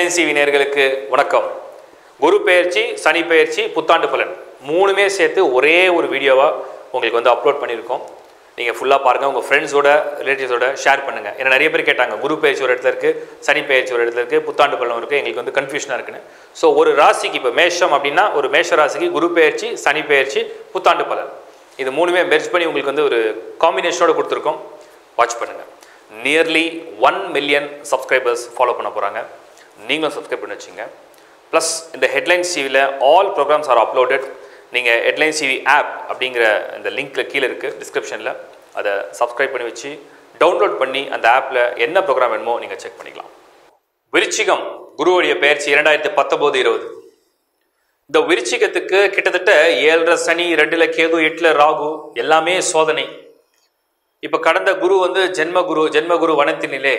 headlines TV நேயர்களுக்கு வணக்கம் குரு பெயர்ச்சி சனி பெயர்ச்சி புத்தாண்டு பலன் மூணுமே சேர்த்து ஒரே ஒரு வீடியோவாக உங்களுக்கு வந்து அப்லோட் பண்ணியிருக்கோம் நீங்கள் ஃபுல்லாக பாருங்கள் உங்கள் ஃப்ரெண்ட்ஸோட ரிலேட்டிவ்ஸோட ஷேர் பண்ணுங்கள் ஏன்னா நிறைய பேர் கேட்டாங்க குரு பெயர்ச்சி ஒரு இடத்துல இருக்குது சனி பெயர்ச்சி ஒரு இடத்துல இருக்குது புத்தாண்டு பலன் இருக்குது எங்களுக்கு வந்து கன்ஃபியூஷனாக இருக்குன்னு ஸோ ஒரு ராசிக்கு இப்போ மேஷம் அப்படின்னா ஒரு மேஷ ராசிக்கு குரு பெயர்ச்சி சனி பெயர்ச்சி புத்தாண்டு பலன் இது மூணுமே மெர்ஜ் பண்ணி உங்களுக்கு வந்து ஒரு காம்பினேஷனோட கொடுத்துருக்கோம் வாட்ச் பண்ணுங்கள் nearly one million subscribers follow பண்ண போகிறாங்க நீங்களும் சப்ஸ்கிரைப் பண்ணி வச்சுங்க ப்ளஸ் இந்த ஹெட்லைன்ஸ் டிவியில் ஆல் ப்ரோக்ராம்ஸ் ஆர் அப்லோடட் நீங்கள் ஹெட்லைன்ஸ் டிவி ஆப் அப்படிங்கிற இந்த லிங்க்ல கீழே இருக்குது டிஸ்கிரிப்ஷனில் அதை சப்ஸ்கிரைப் பண்ணி வச்சு டவுன்லோட் பண்ணி அந்த ஆப்பில் என்ன ப்ரோக்ராம் வேணுமோ நீங்கள் செக் பண்ணிக்கலாம் விருச்சிகம் குருவுடைய பெயர்ச்சி இரண்டாயிரத்தி பத்தொம்போது இருபது இந்த விருச்சிகத்துக்கு கிட்டத்தட்ட ஏழரை சனி ரெண்டுல கேது எட்டுல ராகு எல்லாமே சோதனை இப்ப கடந்த குரு வந்து ஜென்ம குரு ஜென்ம குரு வனத்தினிலே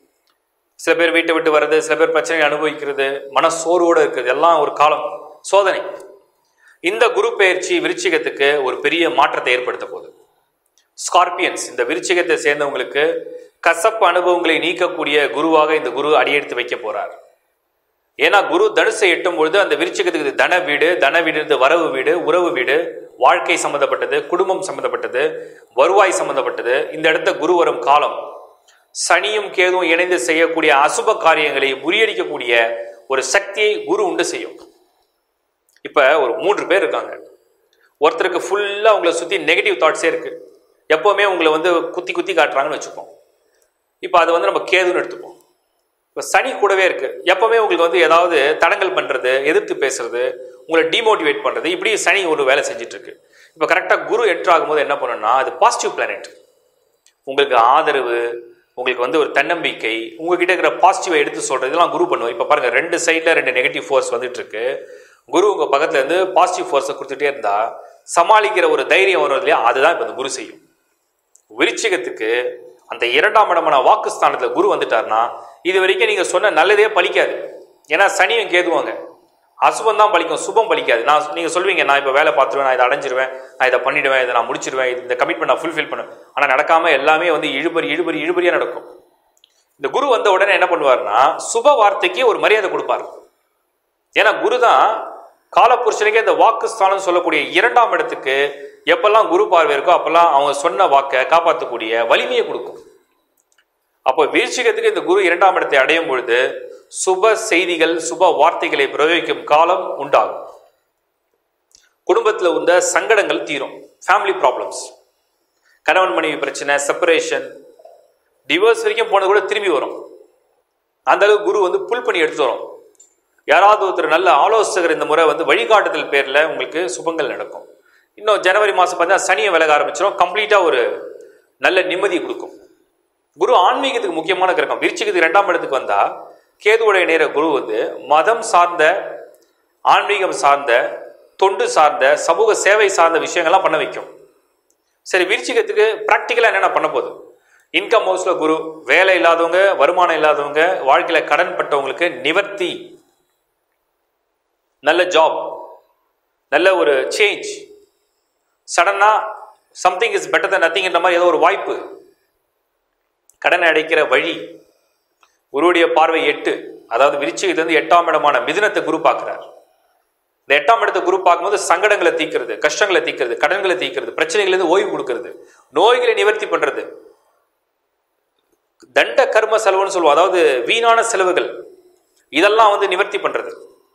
சில பேர் வீட்டை விட்டு வர்றது சில பேர் பிரச்சனை அனுபவிக்கிறது மன சோர்வோடு இருக்குது எல்லாம் ஒரு காலம் சோதனை இந்த குரு பெயர்ச்சி விருச்சிகத்துக்கு ஒரு பெரிய மாற்றத்தை ஏற்படுத்த போகுது ஸ்கார்பியன்ஸ் இந்த விருச்சிகத்தை சேர்ந்தவங்களுக்கு கசப்பு அனுபவங்களை நீக்கக்கூடிய குருவாக இந்த குரு அடியெடுத்து வைக்க போறார் ஏன்னா குரு தனுசை எட்டும் பொழுது அந்த விருச்சிகத்துக்கு இது தன வீடு தன வீடு இருந்து வரவு வீடு உறவு வீடு வாழ்க்கை சம்பந்தப்பட்டது குடும்பம் சம்பந்தப்பட்டது வருவாய் சம்பந்தப்பட்டது இந்த இடத்த குரு வரும் காலம் சனியும் கேதுவும் இணைந்து செய்யக்கூடிய அசுப காரியங்களை முறியடிக்கக்கூடிய ஒரு சக்தியை குரு உண்டு செய்யும் இப்ப ஒரு மூன்று பேர் இருக்காங்க ஒருத்தருக்கு ஃபுல்லா உங்களை சுத்தி நெகட்டிவ் தாட்ஸே இருக்கு எப்பவுமே உங்களை வந்து குத்தி குத்தி காட்டுறாங்கன்னு வச்சுப்போம் இப்போ அது வந்து நம்ம கேதுன்னு எடுத்துப்போம் இப்போ சனி கூடவே இருக்கு எப்பவுமே உங்களுக்கு வந்து ஏதாவது தடங்கல் பண்றது எதிர்த்து பேசுறது உங்களை டிமோட்டிவேட் பண்றது இப்படி சனி ஒரு வேலை செஞ்சுட்டு இருக்கு இப்போ கரெக்டாக குரு என்ட்ரு ஆகும்போது என்ன பண்ணணும்னா அது பாசிட்டிவ் பிளானட் உங்களுக்கு ஆதரவு உங்களுக்கு வந்து ஒரு தன்னம்பிக்கை உங்ககிட்ட இருக்கிற பாசிட்டிவை எடுத்து சொல்றது இதெல்லாம் குரு பண்ணுவோம் இப்போ பாருங்க ரெண்டு சைடில் ரெண்டு நெகட்டிவ் ஃபோர்ஸ் வந்துட்டு இருக்கு குரு உங்க பக்கத்துல இருந்து பாசிட்டிவ் ஃபோர்ஸை கொடுத்துட்டே இருந்தா சமாளிக்கிற ஒரு தைரியம் வரும் இல்லையா அதுதான் இப்போ இந்த குரு செய்யும் விருச்சிகத்துக்கு அந்த இரண்டாம் இடமான வாக்குஸ்தானத்துல குரு வந்துட்டாருன்னா இது வரைக்கும் நீங்க சொன்ன நல்லதே பலிக்காது ஏன்னா சனியும் கேதுவாங்க அசுபம் தான் பலிக்கும் சுபம் பலிக்காது நான் நீங்க சொல்வீங்க நான் இப்போ வேலை பார்த்துருவேன் நான் இதை அடைஞ்சிருவேன் நான் இதை பண்ணிடுவேன் இதை நான் முடிச்சிருவேன் இது- இந்த கமிட்மெண்ட் நான் ஃபுல்ஃபில் பண்ணுவேன் ஆனால் நடக்காம எல்லாமே வந்து இழுபறி இழுபறி இழுபறியா நடக்கும் இந்த குரு வந்த உடனே என்ன பண்ணுவாருன்னா சுப வார்த்தைக்கு ஒரு மரியாதை கொடுப்பார் ஏன்னா குரு தான் காலப்புருஷனுக்கே இந்த வாக்குஸ்தானம் சொல்லக்கூடிய இரண்டாம் இடத்துக்கு எப்பெல்லாம் குரு பார்வை இருக்கோ அப்பெல்லாம் அவங்க சொன்ன வாக்கை காப்பாற்றக்கூடிய வலிமையை கொடுக்கும் அப்போ வீழ்ச்சிகத்துக்கு இந்த குரு இரண்டாம் இடத்தை அடையும் பொழுது சுப செய்திகள் சுப வார்த்தைகளை பிரயோகிக்கும் காலம் உண்டாகும் குடும்பத்தில் உள்ள சங்கடங்கள் தீரும் ஃபேமிலி ப்ராப்ளம்ஸ் கணவன் மனைவி பிரச்சனை செப்பரேஷன் டிவோர்ஸ் வரைக்கும் போனது கூட திரும்பி வரும் அந்த அளவுக்கு குரு வந்து புல் பண்ணி எடுத்து வரும் யாராவது ஒருத்தர் நல்ல ஆலோசகர் இந்த முறை வந்து வழிகாட்டுதல் பேர்ல உங்களுக்கு சுபங்கள் நடக்கும் இன்னும் ஜனவரி மாசம் பார்த்தீங்கன்னா சனியை விலக ஆரம்பிச்சிடும் கம்ப்ளீட்டா ஒரு நல்ல நிம்மதி கொடுக்கும் குரு ஆன்மீகத்துக்கு முக்கியமான கிரகம் விருச்சிகத்துக்கு இரண்டாம் இடத்துக்கு வந்தா கேதுவுடைய நேர குரு வந்து மதம் சார்ந்த ஆன்மீகம் சார்ந்த தொண்டு சார்ந்த சமூக சேவை சார்ந்த விஷயங்கள்லாம் பண்ண வைக்கும் சரி விருச்சிகத்துக்கு ப்ராக்டிக்கலாக என்னென்ன பண்ண போகுது இன்கம் ஹவுஸில் குரு வேலை இல்லாதவங்க வருமானம் இல்லாதவங்க வாழ்க்கையில் கடன் பட்டவங்களுக்கு நிவர்த்தி நல்ல ஜாப் நல்ல ஒரு சேஞ்ச் சடனாக சம்திங் இஸ் பெட்டர் than நத்திங்ன்ற மாதிரி ஏதோ ஒரு வாய்ப்பு கடனை அடைக்கிற வழி குருவுடைய பார்வை எட்டு அதாவது விருச்சிகத்துலேருந்து எட்டாம் இடமான மிதுனத்தை குரு பார்க்குறார் இந்த எட்டாம் இடத்தை குரு பார்க்கும்போது சங்கடங்களை தீக்கிறது கஷ்டங்களை தீக்கிறது கடன்களை தீக்கிறது பிரச்சனைகளிலிருந்து ஓய்வு கொடுக்கிறது நோய்களை நிவர்த்தி பண்றது தண்ட கர்ம செலவுன்னு சொல்லுவோம் அதாவது வீணான செலவுகள் இதெல்லாம் வந்து நிவர்த்தி பண்றது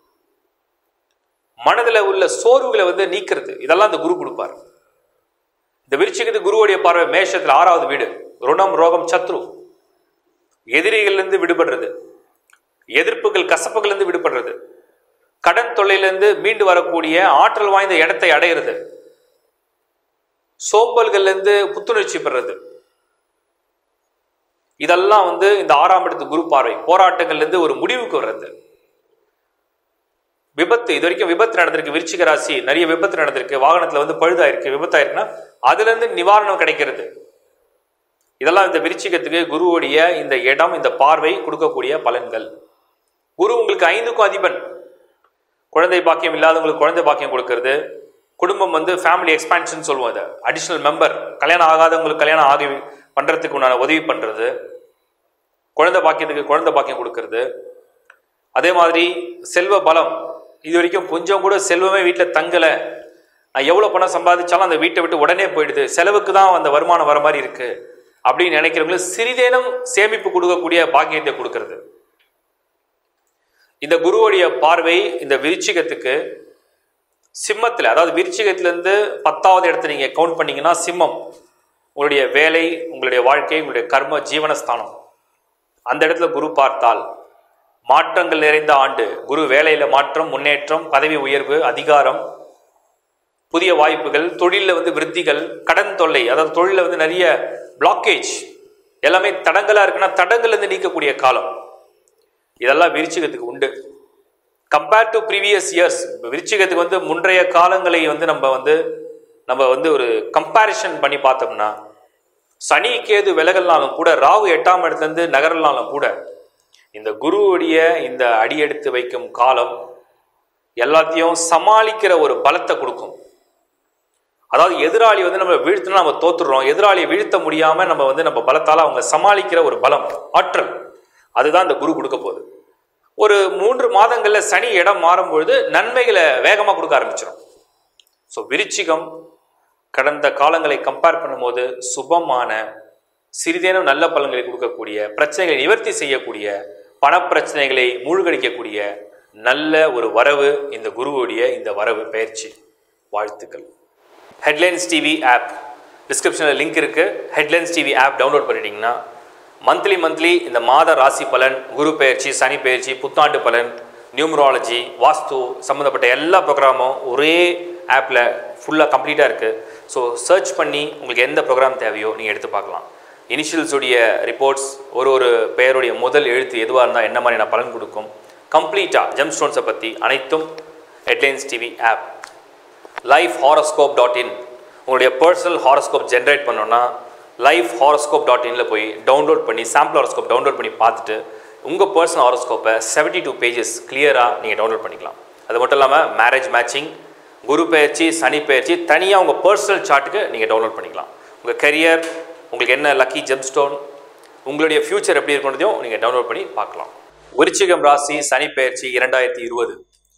மனதில் உள்ள சோர்வுகளை வந்து நீக்கிறது இதெல்லாம் இந்த குரு கொடுப்பார் இந்த விருச்சிகத்து குருவுடைய பார்வை மேஷத்துல ஆறாவது வீடு ருணம் ரோகம் சத்ரு எதிரிகளிலிருந்து விடுபடுறது எதிர்ப்புகள் கசப்புகளிலிருந்து விடுபடுறது கடன் தொல்லையிலிருந்து மீண்டு வரக்கூடிய ஆற்றல் வாய்ந்த இடத்தை அடையிறது சோம்பல்கள்லேருந்து புத்துணர்ச்சி பெறுறது இதெல்லாம் வந்து இந்த ஆறாம் இடத்து குரு பார்வை போராட்டங்கள்லேருந்து ஒரு முடிவுக்கு வர்றது விபத்து இது வரைக்கும் விபத்து நடந்திருக்கு விருச்சிக ராசி நிறைய விபத்து நடந்திருக்கு வாகனத்துல வந்து பழுதாயிருக்கு விபத்தாயிருக்குன்னா அதுல இருந்து நிவாரணம் கிடைக்கிறது இதெல்லாம் இந்த விருச்சிகத்துக்கு குருவுடைய இந்த இடம் இந்த பார்வை கொடுக்கக்கூடிய பலன்கள் குரு உங்களுக்கு ஐந்துக்கும் அதிபன் குழந்தை பாக்கியம் இல்லாதவங்களுக்கு குழந்தை பாக்கியம் கொடுக்கறது குடும்பம் வந்து ஃபேமிலி எக்ஸ்பான்ஷன் சொல்லுவோம் அதை அடிஷ்னல் மெம்பர் கல்யாணம் ஆகாதவங்களுக்கு கல்யாணம் ஆகி பண்றதுக்கு உண்டான உதவி பண்றது குழந்தை பாக்கியத்துக்கு குழந்தை பாக்கியம் கொடுக்கறது அதே மாதிரி செல்வ பலம் இது வரைக்கும் கொஞ்சம் கூட செல்வமே வீட்டில் தங்கலை நான் எவ்வளோ பணம் சம்பாதிச்சாலும் அந்த வீட்டை விட்டு உடனே போயிடுது செலவுக்கு தான் அந்த வருமானம் வர மாதிரி இருக்கு அப்படின்னு நினைக்கிறவங்களுக்கு சிறிதேனும் சேமிப்பு கொடுக்கக்கூடிய பாக்கியத்தை கொடுக்கறது இந்த குருவுடைய பார்வை இந்த விருச்சிகத்துக்கு சிம்மத்தில் அதாவது விருச்சிகத்திலேருந்து பத்தாவது இடத்த நீங்கள் கவுண்ட் பண்ணீங்கன்னா சிம்மம் உங்களுடைய வேலை உங்களுடைய வாழ்க்கை உங்களுடைய கர்ம ஜீவனஸ்தானம் அந்த இடத்துல குரு பார்த்தால் மாற்றங்கள் நிறைந்த ஆண்டு குரு வேலையில மாற்றம் முன்னேற்றம் பதவி உயர்வு அதிகாரம் புதிய வாய்ப்புகள் தொழிலில் வந்து விருத்திகள் கடன் தொல்லை அதாவது தொழிலில் வந்து நிறைய பிளாக்கேஜ் எல்லாமே தடங்களா இருக்குன்னா தடங்கள்ல இருந்து நீக்கக்கூடிய காலம் இதெல்லாம் விருச்சிகத்துக்கு உண்டு கம்பேர்ட் டு ப்ரீவியஸ் இயர்ஸ் விருச்சிகத்துக்கு வந்து முன்றைய காலங்களை வந்து நம்ம வந்து நம்ம வந்து ஒரு கம்பேரிஷன் பண்ணி பார்த்தோம்னா சனி கேது விலகல்னாலும் கூட ராகு எட்டாம் இடத்துலேருந்து நகரல்னாலும் கூட இந்த குருவுடைய இந்த அடியெடுத்து வைக்கும் காலம் எல்லாத்தையும் சமாளிக்கிற ஒரு பலத்தை கொடுக்கும் அதாவது எதிராளி வந்து நம்ம வீழ்த்தினா நம்ம தோத்துடுறோம் எதிராளியை வீழ்த்த முடியாம நம்ம வந்து நம்ம பலத்தால அவங்க சமாளிக்கிற ஒரு பலம் ஆற்றல் அதுதான் இந்த குரு கொடுக்க போகுது ஒரு மூன்று மாதங்கள்ல சனி இடம் மாறும்பொழுது நன்மைகளை வேகமா கொடுக்க ஆரம்பிச்சிடும் ஸோ விருச்சிகம் கடந்த காலங்களை கம்பேர் பண்ணும்போது சுபமான சிறிதேனும் நல்ல பலன்களை கொடுக்கக்கூடிய பிரச்சனைகளை நிவர்த்தி செய்யக்கூடிய பணப்பிரச்சனைகளை மூழ்கடிக்கக்கூடிய நல்ல ஒரு வரவு இந்த குருவுடைய இந்த வரவு பயிற்சி வாழ்த்துக்கள் ஹெட்லைன்ஸ் டிவி ஆப் டிஸ்கிரிப்ஷனில் லிங்க் இருக்குது ஹெட்லைன்ஸ் டிவி ஆப் டவுன்லோட் பண்ணிட்டீங்கன்னா மந்த்லி மந்த்லி இந்த மாத ராசி பலன் குரு பயிற்சி சனி பயிற்சி புத்தாண்டு பலன் நியூமராலஜி வாஸ்து சம்மந்தப்பட்ட எல்லா ப்ரோக்ராமும் ஒரே ஆப்பில் ஃபுல்லாக கம்ப்ளீட்டாக இருக்குது ஸோ சர்ச் பண்ணி உங்களுக்கு எந்த ப்ரோக்ராம் தேவையோ நீங்கள் எடுத்து பார்க்கலாம் இனிஷியல்ஸுடைய ரிப்போர்ட்ஸ் ஒரு ஒரு பெயருடைய முதல் எழுத்து எதுவாக இருந்தால் என்ன மாதிரியான பலன் கொடுக்கும் கம்ப்ளீட்டாக ஜெம் ஸ்டோன்ஸை பற்றி அனைத்தும் Headlines TV app life horoscope dot in உங்களுடைய பர்சனல் ஹாரோஸ்கோப் ஜென்ரேட் பண்ணோன்னா லைஃப் ஹாரோஸ்கோப் டாட் இனில் போய் டவுன்லோட் பண்ணி சாம்பிள் ஹாரோஸ்கோப் டவுன்லோட் பண்ணி பார்த்துட்டு உங்கள் பர்சனல் ஹாரோஸ்கோப்பை செவன்ட்டி டூ பேஜஸ் கிளியராக நீங்கள் டவுன்லோட் பண்ணிக்கலாம் அது மட்டும் இல்லாமல் மேரேஜ் மேட்சிங் குரு பயிற்சி சனி பயிற்சி தனியாக உங்கள் பர்சனல் சார்ட்டுக்கு நீங்கள் டவுன்லோட் பண்ணிக்கலாம் உங்கள் கரியர் உங்களுக்கு என்ன லக்கி ஜெம்ஸ்டோன் உங்களுடைய ஃப்யூச்சர் எப்படி இருக்குன்றதையும் நீங்கள் டவுன்லோட் பண்ணி பார்க்கலாம் விருச்சிகம் ராசி சனி பயிற்சி இரண்டாயிரத்தி இருபது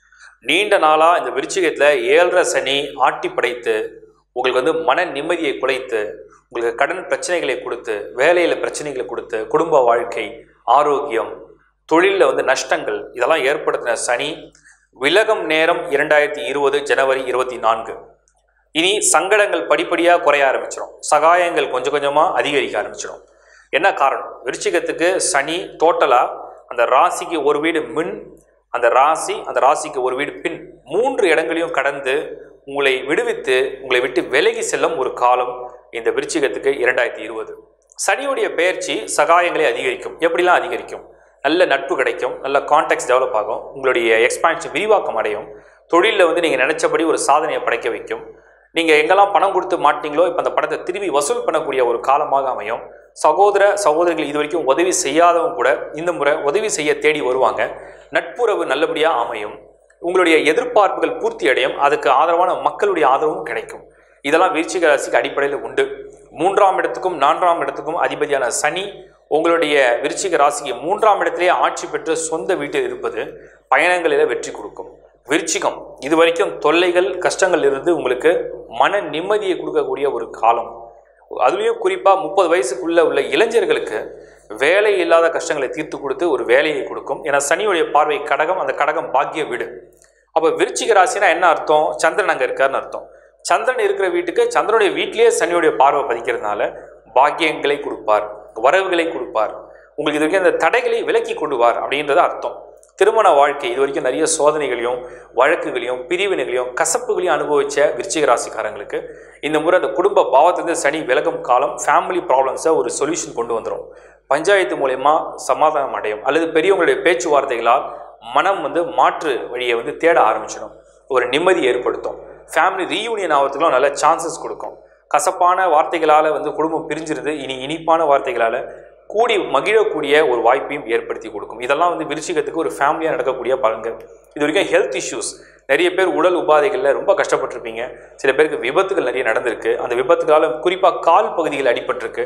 நீண்ட நாளாக இந்த விருச்சிகத்தில் ஏழரை சனி ஆட்டி படைத்து உங்களுக்கு வந்து மன நிம்மதியை குலைத்து உங்களுக்கு கடன் பிரச்சனைகளை கொடுத்து வேலையில் பிரச்சனைகளை கொடுத்து குடும்ப வாழ்க்கை ஆரோக்கியம் தொழிலில் வந்து நஷ்டங்கள் இதெல்லாம் ஏற்படுத்தின சனி விலகம் நேரம் இரண்டாயிரத்தி இருபது ஜனவரி இருபத்தி நான்கு இனி சங்கடங்கள் படிப்படியாக குறைய ஆரம்பிச்சிடும் சகாயங்கள் கொஞ்சம் கொஞ்சமாக அதிகரிக்க ஆரம்பிச்சிடும் என்ன காரணம் விருச்சிகத்துக்கு சனி டோட்டலாக அந்த ராசிக்கு ஒரு வீடு மின் அந்த ராசி அந்த ராசிக்கு ஒரு வீடு பின் மூன்று இடங்களையும் கடந்து உங்களை விடுவித்து உங்களை விட்டு விலகி செல்லும் ஒரு காலம் இந்த விருச்சிகத்துக்கு இரண்டாயிரத்தி இருபது சனியுடைய பெயர்ச்சி சகாயங்களை அதிகரிக்கும் எப்படிலாம் அதிகரிக்கும் நல்ல நட்பு கிடைக்கும் நல்ல கான்டாக்ட்ஸ் டெவலப் ஆகும் உங்களுடைய எக்ஸ்பான்ஷன் விரிவாக்கம் அடையும் தொழிலில் வந்து நீங்கள் நினச்சபடி ஒரு சாதனையை படைக்க வைக்கும் நீங்கள் எங்கெல்லாம் பணம் கொடுத்து மாட்டீங்களோ இப்போ அந்த பணத்தை திரும்பி வசூல் பண்ணக்கூடிய ஒரு காலமாக அமையும் சகோதர சகோதரிகள் இது வரைக்கும் உதவி செய்யாதவங்க கூட இந்த முறை உதவி செய்ய தேடி வருவாங்க நட்புறவு நல்லபடியாக அமையும் உங்களுடைய எதிர்பார்ப்புகள் பூர்த்தி அடையும் அதுக்கு ஆதரவான மக்களுடைய ஆதரவும் கிடைக்கும் இதெல்லாம் விருச்சிக ராசிக்கு அடிப்படையில் உண்டு மூன்றாம் இடத்துக்கும் நான்காம் இடத்துக்கும் அதிபதியான சனி உங்களுடைய விருச்சிக ராசிக்கு மூன்றாம் இடத்திலேயே ஆட்சி பெற்று சொந்த வீட்டில் இருப்பது பயணங்களில் வெற்றி கொடுக்கும் விருச்சிகம் இது வரைக்கும் தொல்லைகள் கஷ்டங்கள் இருந்து உங்களுக்கு மன நிம்மதியை கொடுக்கக்கூடிய ஒரு காலம் அதுலேயும் குறிப்பாக முப்பது வயசுக்குள்ள உள்ள இளைஞர்களுக்கு வேலை இல்லாத கஷ்டங்களை தீர்த்து கொடுத்து ஒரு வேலையை கொடுக்கும் ஏன்னா சனியுடைய பார்வை கடகம் அந்த கடகம் பாக்கிய வீடு அப்போ விருச்சிக ராசினா என்ன அர்த்தம் சந்திரன் அங்கே இருக்காருன்னு அர்த்தம் சந்திரன் இருக்கிற வீட்டுக்கு சந்திரனுடைய வீட்டிலேயே சனியுடைய பார்வை பதிக்கிறதுனால பாக்கியங்களை கொடுப்பார் வரவுகளை கொடுப்பார் உங்களுக்கு இது வரைக்கும் அந்த தடைகளை விலக்கி கொண்டுவார் அப்படின்றது அர்த்தம் திருமண வாழ்க்கை இது வரைக்கும் நிறைய சோதனைகளையும் வழக்குகளையும் பிரிவினைகளையும் கசப்புகளையும் அனுபவிச்ச விருச்சிக ராசிக்காரங்களுக்கு இந்த முறை அந்த குடும்ப பாவத்திலிருந்து சனி விலகும் காலம் ஃபேமிலி ப்ராப்ளம்ஸை ஒரு சொல்யூஷன் கொண்டு வந்துடும் பஞ்சாயத்து மூலயமா சமாதானம் அடையும் அல்லது பெரியவங்களுடைய பேச்சுவார்த்தைகளால் மனம் வந்து மாற்று வழியை வந்து தேட ஆரம்பிச்சிடும் ஒரு நிம்மதி ஏற்படுத்தும் ஃபேமிலி ரீயூனியன் ஆகிறதுக்குலாம் நல்ல சான்சஸ் கொடுக்கும் கசப்பான வார்த்தைகளால் வந்து குடும்பம் பிரிஞ்சிருது இனி இனிப்பான வார்த்தைகளால் கூடி மகிழக்கூடிய ஒரு வாய்ப்பையும் ஏற்படுத்தி கொடுக்கும் இதெல்லாம் வந்து விருச்சிகத்துக்கு ஒரு ஃபேமிலியாக நடக்கக்கூடிய பலன்கள் இது வரைக்கும் ஹெல்த் இஷ்யூஸ் நிறைய பேர் உடல் உபாதைகளில் ரொம்ப கஷ்டப்பட்டிருப்பீங்க சில பேருக்கு விபத்துகள் நிறைய நடந்திருக்கு அந்த விபத்துகளால் குறிப்பாக கால் பகுதியில் அடிபட்டிருக்கு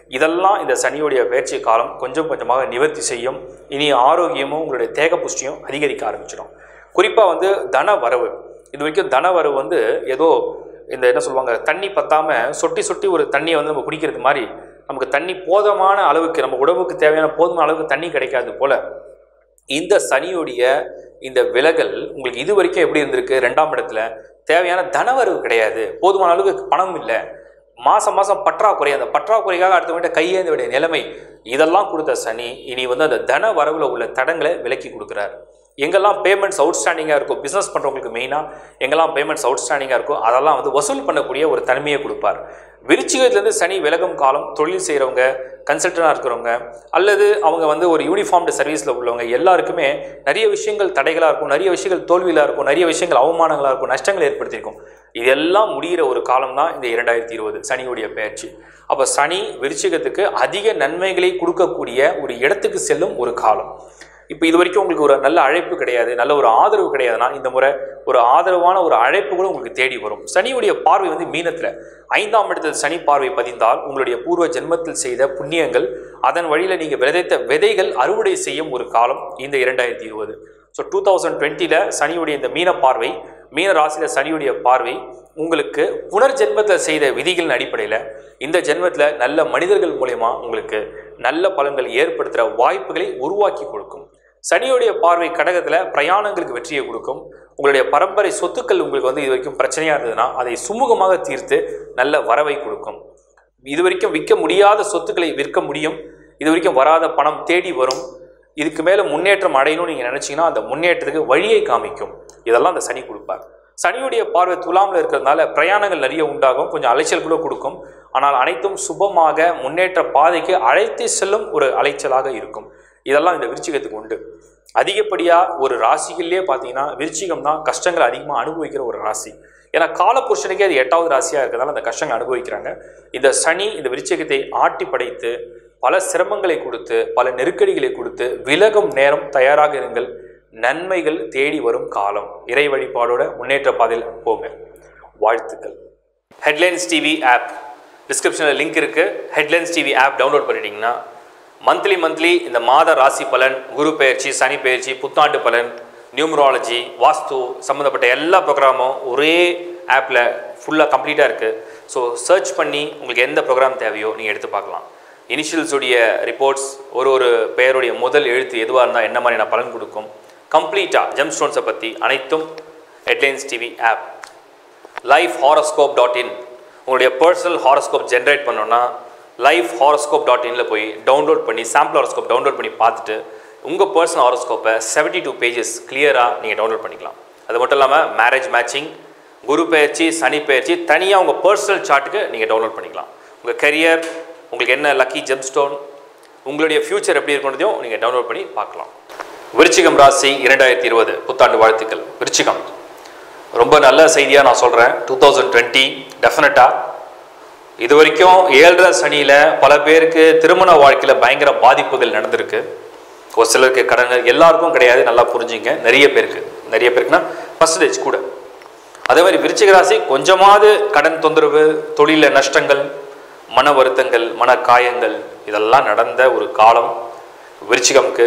இதெல்லாம் இந்த சனியுடைய பயிற்சி காலம் கொஞ்சம் கொஞ்சமாக நிவர்த்தி செய்யும் இனி ஆரோக்கியமும் உங்களுடைய தேக புஷ்டியும் அதிகரிக்க ஆரம்பிச்சிடும் குறிப்பாக வந்து தன வரவு இது வரைக்கும் தன வரவு வந்து ஏதோ இந்த என்ன சொல்லுவாங்க தண்ணி பத்தாம சொட்டி சொட்டி ஒரு தண்ணியை வந்து நம்ம குடிக்கிறது மாதிரி நமக்கு தண்ணி போதுமான அளவுக்கு நம்ம உடம்புக்கு தேவையான போதுமான அளவுக்கு தண்ணி கிடைக்காது போல இந்த சனியுடைய இந்த விலகல் உங்களுக்கு இது வரைக்கும் எப்படி இருந்திருக்கு ரெண்டாம் இடத்துல தேவையான தனவரவு கிடையாது போதுமான அளவுக்கு பணம் இல்லை மாசம் மாசம் பற்றாக்குறை அந்த பற்றாக்குறைக்காக அடுத்தவங்கிட்ட கையேந்த வேண்டிய நிலைமை இதெல்லாம் கொடுத்த சனி இனி வந்து அந்த தன வரவுல உள்ள தடங்களை விலக்கி கொடுக்குறாரு எங்கெல்லாம் பேமெண்ட்ஸ் அவுட்ஸ்டாண்டிங்காக இருக்கும் பிஸ்னஸ் பண்ணுறவங்களுக்கு மெயினாக எங்கெல்லாம் பேமெண்ட்ஸ் அவுட்ஸ்டாண்டிங்காக இருக்கோ அதெல்லாம் வந்து வசூல் பண்ணக்கூடிய ஒரு தன்மையை கொடுப்பார் விருச்சிகத்துலேருந்து சனி விலகும் காலம் தொழில் செய்கிறவங்க கன்சல்டனாக இருக்கிறவங்க அல்லது அவங்க வந்து ஒரு யூனிஃபார்ம்டு சர்வீஸில் உள்ளவங்க எல்லாருக்குமே நிறைய விஷயங்கள் தடைகளாக இருக்கும் நிறைய விஷயங்கள் தோல்வியாக இருக்கும் நிறைய விஷயங்கள் அவமானங்களாக இருக்கும் நஷ்டங்களை ஏற்படுத்தியிருக்கும் இதெல்லாம் முடிகிற ஒரு காலம் தான் இந்த இரண்டாயிரத்தி இருபது சனியுடைய பயிற்சி அப்போ சனி விருச்சிகத்துக்கு அதிக நன்மைகளை கொடுக்கக்கூடிய ஒரு இடத்துக்கு செல்லும் ஒரு காலம் இப்போ இது வரைக்கும் உங்களுக்கு ஒரு நல்ல அழைப்பு கிடையாது நல்ல ஒரு ஆதரவு கிடையாதுன்னா இந்த முறை ஒரு ஆதரவான ஒரு அழைப்பு கூட உங்களுக்கு தேடி வரும் சனியுடைய பார்வை வந்து மீனத்தில் ஐந்தாம் இடத்தில் சனி பார்வை பதிந்தால் உங்களுடைய பூர்வ ஜென்மத்தில் செய்த புண்ணியங்கள் அதன் வழியில் நீங்கள் விதைத்த விதைகள் அறுவடை செய்யும் ஒரு காலம் இந்த இரண்டாயிரத்தி இருபது ஸோ டூ தௌசண்ட் டுவெண்ட்டியில் சனியுடைய இந்த மீன பார்வை மீன ராசியில் சனியுடைய பார்வை உங்களுக்கு புனர் ஜென்மத்தில் செய்த விதிகளின் அடிப்படையில் இந்த ஜென்மத்தில் நல்ல மனிதர்கள் மூலயமா உங்களுக்கு நல்ல பலன்கள் ஏற்படுத்துகிற வாய்ப்புகளை உருவாக்கி கொடுக்கும் சனியுடைய பார்வை கடகத்தில் பிரயாணங்களுக்கு வெற்றியை கொடுக்கும் உங்களுடைய பரம்பரை சொத்துக்கள் உங்களுக்கு வந்து இது வரைக்கும் பிரச்சனையாக இருந்ததுன்னா அதை சுமூகமாக தீர்த்து நல்ல வரவை கொடுக்கும் இது வரைக்கும் விற்க முடியாத சொத்துக்களை விற்க முடியும் இது வரைக்கும் வராத பணம் தேடி வரும் இதுக்கு மேலே முன்னேற்றம் அடையணும்னு நீங்கள் நினச்சிங்கன்னா அந்த முன்னேற்றத்துக்கு வழியை காமிக்கும் இதெல்லாம் அந்த சனி கொடுப்பார் சனியுடைய பார்வை துலாமில் இருக்கிறதுனால பிரயாணங்கள் நிறைய உண்டாகும் கொஞ்சம் அலைச்சல் கூட கொடுக்கும் ஆனால் அனைத்தும் சுபமாக முன்னேற்ற பாதைக்கு அழைத்து செல்லும் ஒரு அலைச்சலாக இருக்கும் இதெல்லாம் இந்த விருச்சிகத்துக்கு உண்டு அதிகப்படியாக ஒரு ராசிகள்லேயே பார்த்தீங்கன்னா விருச்சிகம் தான் கஷ்டங்களை அதிகமாக அனுபவிக்கிற ஒரு ராசி ஏன்னா காலப்புருஷனுக்கே அது எட்டாவது ராசியாக இருக்கிறதால அந்த கஷ்டங்களை அனுபவிக்கிறாங்க இந்த சனி இந்த விருச்சிகத்தை ஆட்டி படைத்து பல சிரமங்களை கொடுத்து பல நெருக்கடிகளை கொடுத்து விலகும் நேரம் தயாராக இருங்கள் நன்மைகள் தேடி வரும் காலம் இறை வழிபாடோட முன்னேற்ற பாதையில் போங்க வாழ்த்துக்கள் ஹெட்லைன்ஸ் டிவி ஆப் டிஸ்கிரிப்ஷனில் லிங்க் இருக்குது ஹெட்லைன்ஸ் டிவி ஆப் டவுன்லோட் பண்ணிட்டீங்கன்னா மந்த்லி மந்த்லி இந்த மாத ராசி பலன் குரு பெயர்ச்சி சனி பெயர்ச்சி புத்தாண்டு பலன் நியூமராலஜி வாஸ்து சம்மந்தப்பட்ட எல்லா ப்ரோக்ராமும் ஒரே ஆப்பில் ஃபுல்லாக கம்ப்ளீட்டாக இருக்குது ஸோ சர்ச் பண்ணி உங்களுக்கு எந்த ப்ரோக்ராம் தேவையோ நீங்கள் எடுத்து பார்க்கலாம் இனிஷியல்ஸுடைய ரிப்போர்ட்ஸ் ஒரு ஒரு பெயருடைய முதல் எழுத்து எதுவாக இருந்தால் என்ன மாதிரியான பலன் கொடுக்கும் கம்ப்ளீட்டாக ஜெம் ஸ்டோன்ஸை பற்றி அனைத்தும் Headlines TV app life horoscope dot in உங்களுடைய பர்சனல் ஹாரோஸ்கோப் ஜென்ரேட் பண்ணோன்னா லைஃப் ஹாரோஸ்கோப் டாட் இனில் போய் டவுன்லோட் பண்ணி சாம்பிள் ஹாரோஸ்கோப் டவுன்லோட் பண்ணி பார்த்துட்டு உங்கள் பர்சனல் ஹாரோஸ்கோப்பை செவன்ட்டி டூ பேஜஸ் கிளியராக நீங்கள் டவுன்லோட் பண்ணிக்கலாம் அது மட்டும் இல்லாமல் மேரேஜ் மேட்சிங் குரு பயிற்சி சனி பயிற்சி தனியாக உங்கள் பர்சனல் சார்ட்டுக்கு நீங்கள் டவுன்லோட் பண்ணிக்கலாம் உங்கள் கரியர் உங்களுக்கு என்ன லக்கி ஜெம் ஸ்டோன் உங்களுடைய ஃப்யூச்சர் எப்படி இருக்குன்றதையும் நீங்கள் டவுன்லோட் பண்ணி பார்க்கலாம் விருச்சிகம் ராசி இரண்டாயிரத்தி இருபது புத்தாண்டு வாழ்த்துக்கள் விருச்சிகம் ரொம்ப நல்ல செய்தியாக நான் சொல்கிறேன் டூ தௌசண்ட் டுவெண்ட்டி டெஃபினட்டாக இது வரைக்கும் ஏழரை சனியில் பல பேருக்கு திருமண வாழ்க்கையில் பயங்கர பாதிப்புகள் நடந்திருக்கு ஒரு சிலருக்கு கடன் எல்லாருக்கும் கிடையாது நல்லா புரிஞ்சுங்க நிறைய பேருக்கு நிறைய பேருக்குன்னா பர்சன்டேஜ் கூட அதே மாதிரி விருச்சிக ராசி கொஞ்சமாவது கடன் தொந்தரவு தொழில நஷ்டங்கள் மன வருத்தங்கள் மன காயங்கள் இதெல்லாம் நடந்த ஒரு காலம் விருச்சிகம்க்கு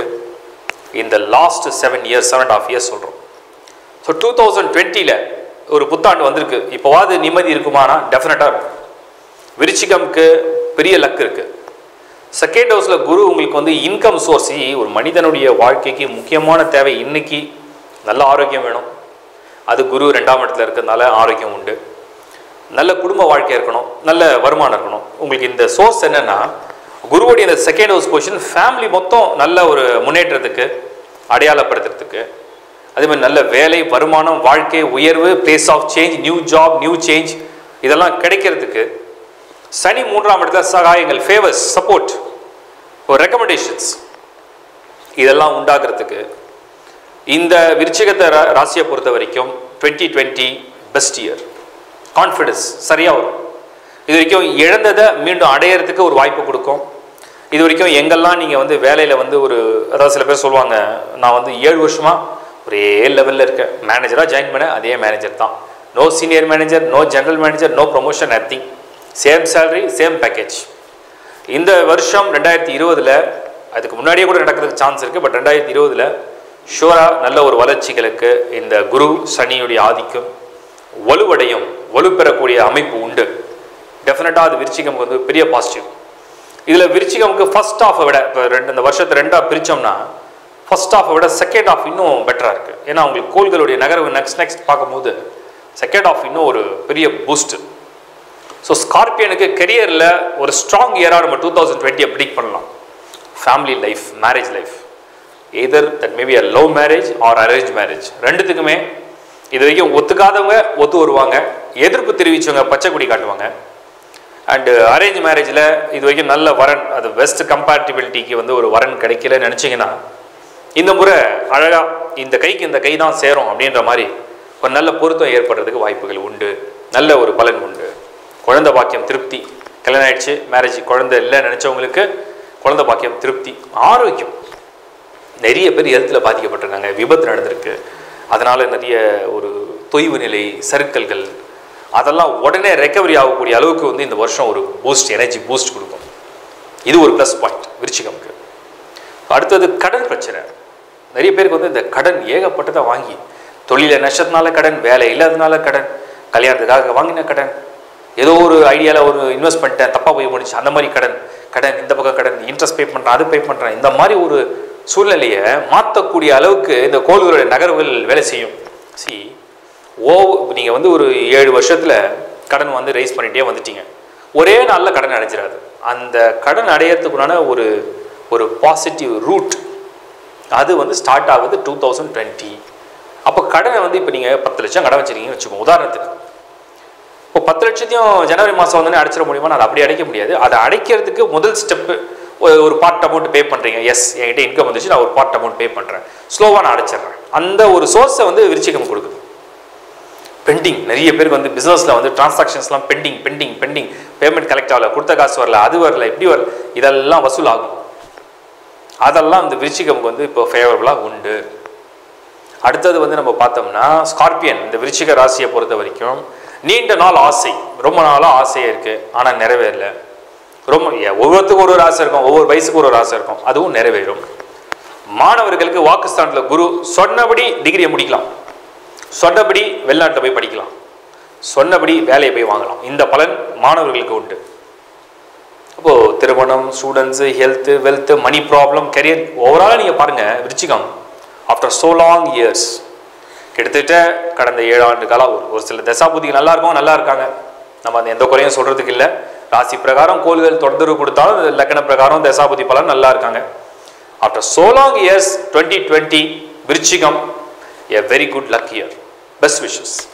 இந்த last seven years seven and half years சொல்கிறோம் ஸோ டூ தௌசண்ட் டுவெண்ட்டியில் ஒரு புத்தாண்டு வந்திருக்கு இப்போவாது நிம்மதி இருக்குமானா டெஃபினட்டாக இருக்கும் விருச்சிகம்க்கு பெரிய லக் இருக்குது செகண்ட் ஹவுஸில் குரு உங்களுக்கு வந்து இன்கம் சோர்ஸ் ஒரு மனிதனுடைய வாழ்க்கைக்கு முக்கியமான தேவை இன்னைக்கு நல்ல ஆரோக்கியம் வேணும் அது குரு ரெண்டாம் இடத்துல இருக்கிறதுனால ஆரோக்கியம் உண்டு நல்ல குடும்ப வாழ்க்கை இருக்கணும் நல்ல வருமானம் இருக்கணும் உங்களுக்கு இந்த சோர்ஸ் என்னன்னா குருவுடைய இந்த செகண்ட் ஹவுஸ் பொசிஷன் ஃபேமிலி மொத்தம் நல்ல ஒரு முன்னேற்றத்துக்கு அடையாளப்படுத்துறதுக்கு அதே மாதிரி நல்ல வேலை வருமானம் வாழ்க்கை உயர்வு place of change new job new change இதெல்லாம் கிடைக்கிறதுக்கு சனி மூன்றாம் இடத்துல சகாயங்கள் ஃபேவர்ஸ் சப்போர்ட் ஒரு ரெக்கமெண்டேஷன்ஸ் இதெல்லாம் உண்டாகிறதுக்கு இந்த விருச்சிகத்தை ரா- ராசியை பொறுத்த வரைக்கும் twenty twenty best year confidence சரியாக வரும் இது வரைக்கும் இழந்ததை மீண்டும் அடையிறதுக்கு ஒரு வாய்ப்பு கொடுக்கும் இது வரைக்கும் எங்கெல்லாம் நீங்கள் வந்து வேலையில் வந்து ஒரு அதாவது சில பேர் சொல்லுவாங்க நான் வந்து ஏழு வருஷமாக ஒரே லெவலில் இருக்கேன் மேனேஜராக ஜாயின் பண்ணேன் அதே மேனேஜர் தான் no senior manager no general manager no promotion nothing same salary same package இந்த வருஷம் ரெண்டாயிரத்தி இருபதில் அதுக்கு முன்னாடியே கூட நடக்கிறதுக்கு சான்ஸ் இருக்குது பட் ரெண்டாயிரத்தி இருபதில் ஷுவராக நல்ல ஒரு வளர்ச்சிகளுக்கு இந்த குரு சனியுடைய ஆதிக்கம் வலுவடையும் வலுப்பெறக்கூடிய அமைப்பு உண்டு டெஃபினட்டாக அது விருச்சிகம் வந்து பெரிய பாசிட்டிவ் இதில் விருச்சிகமுக்கு ஃபர்ஸ்ட் ஆஃபை விட இப்போ ரெண்டு இந்த வருஷத்தை ரெண்டாக பிரித்தோம்னா ஃபர்ஸ்ட் ஆஃபை விட செகண்ட் ஆஃப் இன்னும் பெட்டராக இருக்குது ஏன்னா உங்களுக்கு கோள்களுடைய நகர்வு நெக்ஸ்ட் நெக்ஸ்ட் பார்க்கும்போது செகண்ட் ஆஃப் இன்னும் ஒரு பெரிய பூஸ்ட் ஸோ ஸ்கார்பியனுக்கு கெரியரில் ஒரு ஸ்ட்ராங் இயராக நம்ம டூ தௌசண்ட் டுவெண்ட்டியை ப்ரிடிக் பண்ணலாம் family life marriage life either that maybe a love marriage or arrange marriage ரெண்டுத்துக்குமே இது வரைக்கும் ஒத்துக்காதவங்க ஒத்து வருவாங்க எதிர்ப்பு தெரிவிச்சவங்க பச்சை கொடி காட்டுவாங்க அண்டு அரேஞ்ச் மேரேஜில் இது வரைக்கும் நல்ல வரன் அது பெஸ்ட் கம்பேட்டிபிலிட்டிக்கு வந்து ஒரு வரன் கிடைக்கலன்னு நினச்சிங்கன்னா இந்த முறை அழகாக இந்த கைக்கு இந்த கை தான் சேரும் அப்படின்ற மாதிரி ஒரு நல்ல பொருத்தம் ஏற்படுறதுக்கு வாய்ப்புகள் உண்டு நல்ல ஒரு பலன் உண்டு குழந்தை பாக்கியம் திருப்தி கல்யாணம் ஆயிடுச்சு மேரேஜ் குழந்தை இல்லை நினச்சவங்களுக்கு குழந்தை பாக்கியம் திருப்தி ஆரோக்கியம் நிறைய பேர் ஹெல்த்தில் பாதிக்கப்பட்டிருக்காங்க விபத்து நடந்திருக்கு அதனால் நிறைய ஒரு தொய்வு நிலை சறுக்கல்கள் அதெல்லாம் உடனே ரெக்கவரி ஆகக்கூடிய அளவுக்கு வந்து இந்த வருஷம் ஒரு பூஸ்ட் எனர்ஜி பூஸ்ட் கொடுக்கும் இது ஒரு ப்ளஸ் பாயிண்ட் விருச்சிகம்க்கு அடுத்தது கடன் பிரச்சனை நிறைய பேருக்கு வந்து இந்த கடன் ஏகப்பட்டதை வாங்கி தொழில நஷ்டத்தினால கடன் வேலை இல்லாதனால கடன் கல்யாணத்துக்காக வாங்கின கடன் ஏதோ ஒரு ஐடியாவில் ஒரு இன்வெஸ்ட் பண்ணிட்டேன் தப்பாக போய் முடிச்சு அந்த மாதிரி கடன் கடன் இந்த பக்கம் கடன் இன்ட்ரெஸ்ட் பே பண்ணுறேன் அது பே பண்ணுறேன் இந்த மாதிரி ஒரு சூழ்நிலையை மாற்றக்கூடிய அளவுக்கு இந்த கோள்களுடைய நகர்வுகள் வேலை செய்யும் சி ஓ நீங்கள் வந்து ஒரு ஏழு வருஷத்தில் கடன் வந்து ரைஸ் பண்ணிகிட்டே வந்துட்டீங்க ஒரே நாளில் கடன் அடைஞ்சிடாது அந்த கடன் அடையிறதுக்குண்டான ஒரு ஒரு பாசிட்டிவ் ரூட் அது வந்து ஸ்டார்ட் ஆகுது டூ தௌசண்ட் டுவெண்ட்டி அப்போ கடனை வந்து இப்போ நீங்கள் பத்து லட்சம் கடன் வச்சிருக்கீங்கன்னு வச்சுக்கோங்க உதாரணத்துக்கு இப்போ பத்து லட்சத்தையும் ஜனவரி மாதம் வந்து அடைச்சிட முடியுமா அதை அப்படி அடைக்க முடியாது அதை அடைக்கிறதுக்கு முதல் ஸ்டெப்பு ஒரு பார்ட் அமௌண்ட் பே பண்ணுறீங்க எஸ் என்கிட்ட இன்கம் வந்துச்சு நான் ஒரு பார்ட் அமௌண்ட் பே பண்ணுறேன் ஸ்லோவாக நான் அடைச்சிடுறேன் அந்த ஒரு சோர்ஸை வந்து விருச்சிகம் கொடுக்குது பெண்டிங் நிறைய பேருக்கு வந்து பிஸ்னஸில் வந்து டிரான்சாக்ஷன்ஸ்லாம் pending pending pending payment collect ஆகல கொடுத்த காசு வரல அது வரல இப்படி வரல இதெல்லாம் வசூல் ஆகும் அதெல்லாம் இந்த விருச்சிகமுக்கு வந்து இப்போ ஃபேவரபுளாக உண்டு அடுத்தது வந்து நம்ம பார்த்தோம்னா ஸ்கார்பியன் இந்த விருச்சிக ராசியை பொறுத்த வரைக்கும் நீண்ட நாள் ஆசை ரொம்ப நாளாக ஆசையாக இருக்குது ஆனால் நிறைவேறல ரொம்ப ஏ- ஒவ்வொருத்துக்கும் ஒரு ஒரு ஆசை இருக்கும் ஒவ்வொரு வயசுக்கு ஒரு ஒரு ஆசை இருக்கும் அதுவும் நிறைவேறும் மாணவர்களுக்கு வாக்குஸ்தானத்தில் குரு சொன்னபடி டிகிரியை முடிக்கலாம் சொன்னபடி வெளிநாட்டில் போய் படிக்கலாம் சொன்னபடி வேலையை போய் வாங்கலாம் இந்த பலன் மாணவர்களுக்கு உண்டு அப்போது திருமணம் students health wealth money problem career ஓவராலாக நீங்கள் பாருங்கள் விருச்சிகம் ஆஃப்டர் so லாங் இயர்ஸ் கிட்டத்தட்ட கடந்த ஏழு ஆண்டு காலம் ஒரு ஒரு சில தசாபுதிக்கு நல்லா இருக்கும் நல்லா இருக்காங்க நம்ம அந்த எந்த குறையும் சொல்கிறதுக்கு இல்லை ராசி பிரகாரம் கோள்கள் தொந்தரவு கொடுத்தாலும் அது லக்கண பிரகாரம் தசாபுதி பலன் நல்லா இருக்காங்க after so long years twenty twenty விருச்சிகம் a very good luck year best wishes